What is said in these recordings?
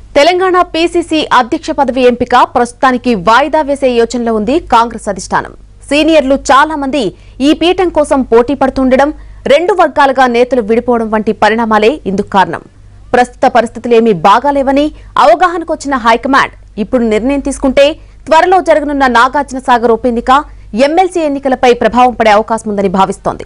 Telangana PCC అధ్యక్ష పదవి ఎంపిక ప్రస్తుతానికి వాయిదా వేసే యోచనలో ఉంది కాంగ్రెస్ అధిష్టానం సీనియర్లు చాలా మంది ఈ పీఠం కోసం పోటీ పడుతుండడం రెండు వర్గాలుగా నేతలు విడిపోవడం వంటి పరిణామాలే ఇందుకు కారణం ప్రస్తుత పరిస్థితులేమీ బాగాలేవని అవగాహనకొచ్చిన హైకమాండ్ ఇప్పుడు నిర్ణయం తీసుకుంటే త్వరలో జరగనున్న నాగార్జున సాగర్ ఉప ఎన్నిక ఎమ్మెల్సీ ఎన్నికలపై ప్రభావం పడే అవకాశం ఉందని భావిస్తోంది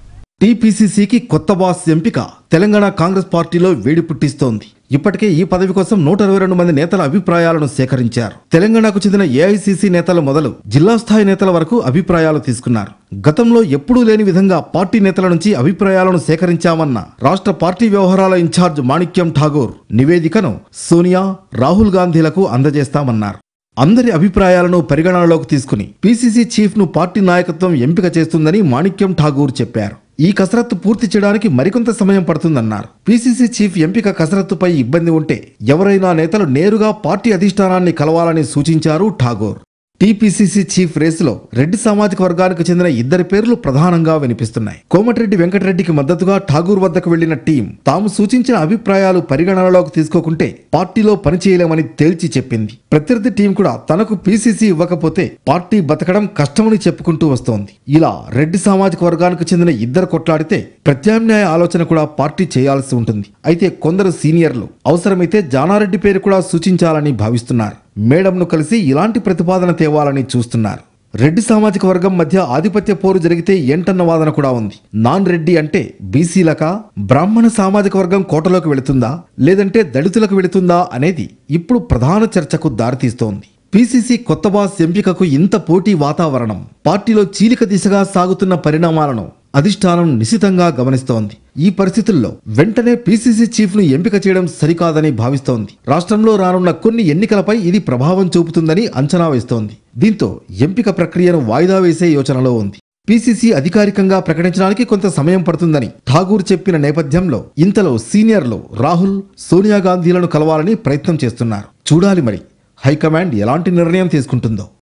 టీపీసీసీకి కొత్త బాస్ ఎంపిక తెలంగాణ కాంగ్రెస్ పార్టీలో వేడి పుట్టిస్తోంది ఇప్పటికే ఈ పదవి కోసం నూట ఇరవై రెండు మంది నేతల అభిప్రాయాలను సేకరించారు తెలంగాణకు చెందిన ఏఐసీసీ నేతల మొదలు జిల్లా స్థాయి నేతల వరకు అభిప్రాయాలు తీసుకున్నారు గతంలో ఎప్పుడూ లేని విధంగా పార్టీ నేతల నుంచి అభిప్రాయాలను సేకరించామన్న రాష్ట్ర పార్టీ వ్యవహారాల ఇన్ఛార్జ్ మాణిక్యం ఠాగూర్ నివేదికను సోనియా రాహుల్ గాంధీలకు అందజేస్తామన్నారు అందరి అభిప్రాయాలను పరిగణనలోకి తీసుకుని పీసీసీ చీఫ్ ను పార్టీ నాయకత్వం ఎంపిక చేస్తుందని మాణిక్యం ఠాగూర్ చెప్పారు ఈ కసరత్తు పూర్తి చేయడానికి మరికొంత సమయం పడుతుందన్నారు పీసీసీ చీఫ్ ఎంపిక కసరత్తుపై ఇబ్బంది ఉంటే ఎవరైనా నేతలు నేరుగా పార్టీ అధిష్టానాన్ని కలవాలని సూచించారు ఠాగూర్ టీపీసీసీ చీఫ్ రేసులో రెడ్డి సామాజిక వర్గానికి చెందిన ఇద్దరి పేర్లు ప్రధానంగా వినిపిస్తున్నాయి కోమటిరెడ్డి వెంకటరెడ్డికి మద్దతుగా ఠాగూర్ వద్దకు వెళ్లిన టీం తాము సూచించిన అభిప్రాయాలు పరిగణనలోకి తీసుకోకుంటే పార్టీలో పనిచేయలేమని తేల్చి చెప్పింది ప్రత్యర్థి టీం కూడా తనకు పీసీసీ ఇవ్వకపోతే పార్టీ బతకడం కష్టమని చెప్పుకుంటూ వస్తోంది ఇలా రెడ్డి సామాజిక వర్గానికి చెందిన ఇద్దరు కొట్లాడితే ప్రత్యామ్నాయ ఆలోచన కూడా పార్టీ చేయాల్సి ఉంటుంది అయితే కొందరు సీనియర్లు అవసరమైతే జానారెడ్డి పేరు కూడా సూచించాలని భావిస్తున్నారు మేడంను కలిసి ఇలాంటి ప్రతిపాదన తేవాలని చూస్తున్నారు రెడ్డి సామాజిక వర్గం మధ్య ఆధిపత్య పోరు జరిగితే ఏంటన్న వాదన కూడా ఉంది నాన్ రెడ్డి అంటే బీసీలక బ్రాహ్మణ సామాజిక వర్గం కోటలోకి వెళుతుందా లేదంటే దళితులకు వెళుతుందా అనేది ఇప్పుడు ప్రధాన చర్చకు దారితీస్తోంది పీసీసీ కొత్త బాస్ ఎంపికకు ఇంత పోటీ వాతావరణం పార్టీలో చీలిక దిశగా సాగుతున్న పరిణామాలను అధిష్టానం నిశితంగా గమనిస్తోంది ఈ పరిస్థితుల్లో వెంటనే పీసీసీ చీఫ్ ను ఎంపిక చేయడం సరికాదని భావిస్తోంది రాష్ట్రంలో రానున్న కొన్ని ఎన్నికలపై ఇది ప్రభావం చూపుతుందని అంచనా వేస్తోంది దీంతో ఎంపిక ప్రక్రియను వాయిదా వేసే యోచనలో ఉంది పీసీసీ అధికారికంగా ప్రకటించడానికి కొంత సమయం పడుతుందని ఠాగూర్ చెప్పిన నేపథ్యంలో ఇంతలో సీనియర్లు రాహుల్ సోనియా గాంధీలను కలవాలని ప్రయత్నం చేస్తున్నారు చూడాలి మరి హైకమాండ్ ఎలాంటి నిర్ణయం తీసుకుంటుందో